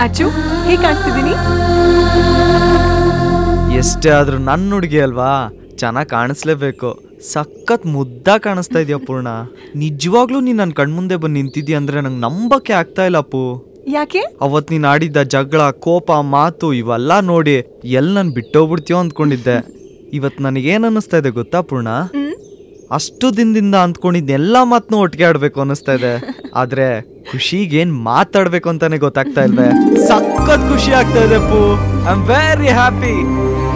ಅಚ್ಚು ಹೇಗ್ ಕಾಣಿಸ್ತಿದ್ದೀನಿ ಎಷ್ಟೇ ಆದ್ರೂ ನನ್ನ ಹುಡುಗಿ ಅಲ್ವಾ ಚೆನ್ನಾಗಿ ಕಾಣಿಸ್ಲೇಬೇಕು ಸಖತ್ ಮುದ್ದ ಕಾಣಿಸ್ತಾ ಇದೆಯಾ ಪೂರ್ಣ ನಿಜವಾಗ್ಲೂ ನೀನ್ ನನ್ನ ಕಣ್ಮುಂದೆ ಬಂದು ನಿಂತಿದ್ಯಾ ಅಂದ್ರೆ ನಂಗೆ ನಂಬಕ್ಕೆ ಆಗ್ತಾ ಇಲ್ಲ ಅಪ್ಪು ಯಾಕೆ ಅವತ್ ನೀನ್ ಆಡಿದ್ದ ಜಗಳ ಕೋಪ ಮಾತು ಇವೆಲ್ಲ ನೋಡಿ ಎಲ್ ನನ್ ಬಿಟ್ಟೋಗ್ಬಿಡ್ತೀಯೋ ಅಂದ್ಕೊಂಡಿದ್ದೆ ಇವತ್ ನನಗೇನ್ ಅನ್ನಿಸ್ತಾ ಇದೆ ಗೊತ್ತಾ ಪೂರ್ಣ ಹ್ಮ್ ಅಷ್ಟು ದಿನದಿಂದ ಅಂದ್ಕೊಂಡಿದ್ದ ಎಲ್ಲ ಮಾತನ್ನು ಒಟ್ಟಿಗೆ ಆಡ್ಬೇಕು ಅನ್ನಿಸ್ತಾ ಇದೆ ಆದ್ರೆ ಖುಷಿಗೇನ್ ಮಾತಾಡ್ಬೇಕು ಅಂತಾನೆ ಗೊತ್ತಾಗ್ತಾ ಇಲ್ವೇ ಸಖತ್ ಖುಷಿ ಆಗ್ತಾ ಇದೆ ಪೂ ಐ ಆಮ್ ವೆರಿ ಹ್ಯಾಪಿ